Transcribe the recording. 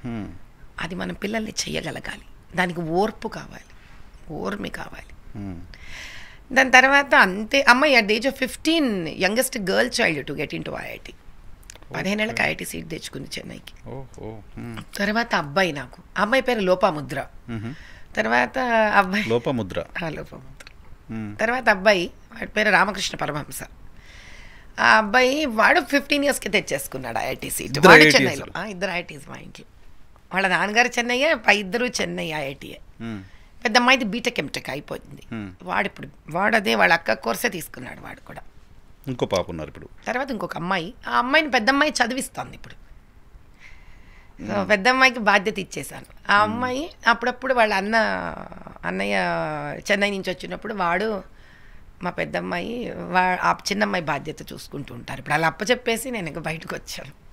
మ్మ్. అది మన పిల్లల్ని చెయ్యగలగాలి దానికి ఓర్పు కావాలి ఓర్మి కావాలి మ్మ్. దాని తర్వాత అంతే అమ్మాయి at the age of fifteen youngest girl child to get into IIT పదిహేనేళ్ళకి ఐఐటి సీట్ తెచ్చుకుంది చెన్నైకి ఓ ఓ మ్మ్. తర్వాత అబ్బాయి నాకు అమ్మాయి పేరు లోపాముద్ర మ్మ్. తర్వాత అబ్బాయి లోపముద్ర ఆ, లోపాముద్ర మ్మ్. తర్వాత అబ్బాయి వాడి పేరు రామకృష్ణ పరమహంస ఆ అబ్బాయి వాడు ఫిఫ్టీన్ ఇయర్స్కి తెచ్చేసుకున్నాడు ఐఐటి సీట్ ఇద్దరు వాడు IITs చెన్నైలో ఆ, ఇద్దరు ఐఐటీస్ మా ఇంట్లో వాళ్ళ నాన్నగారు చెన్నయ్యే పై ఇద్దరు చెన్నై ఐఐటియే మ్మ్. పెద్ద అమ్మాయిది బీటెక్ ఎంటెక్ అయిపోయింది Hmm. వాడు ఇప్పుడు వాడు అదే వాళ్ళ అక్క కోర్సే తీసుకున్నాడు వాడు కూడా ఇంకో పాప ఉన్నారు ఇప్పుడు తర్వాత ఇంకొక అమ్మాయి ఆ అమ్మాయిని పెద్ద అమ్మాయి చదివిస్తుంది ఇప్పుడు సో పెద్ద అమ్మాయికి బాధ్యత ఇచ్చేసాను ఆ అమ్మాయి అప్పుడప్పుడు వాళ్ళ అన్న అన్నయ్య చెన్నై నుంచి వచ్చినప్పుడు వాడు మా పెద్దమ్మాయి వా ఆ చిన్నమ్మాయి బాధ్యత చూసుకుంటూ ఉంటారు ఇప్పుడు అలా అప్పచెప్పేసి నేను ఇంకా బయటకు వచ్చాను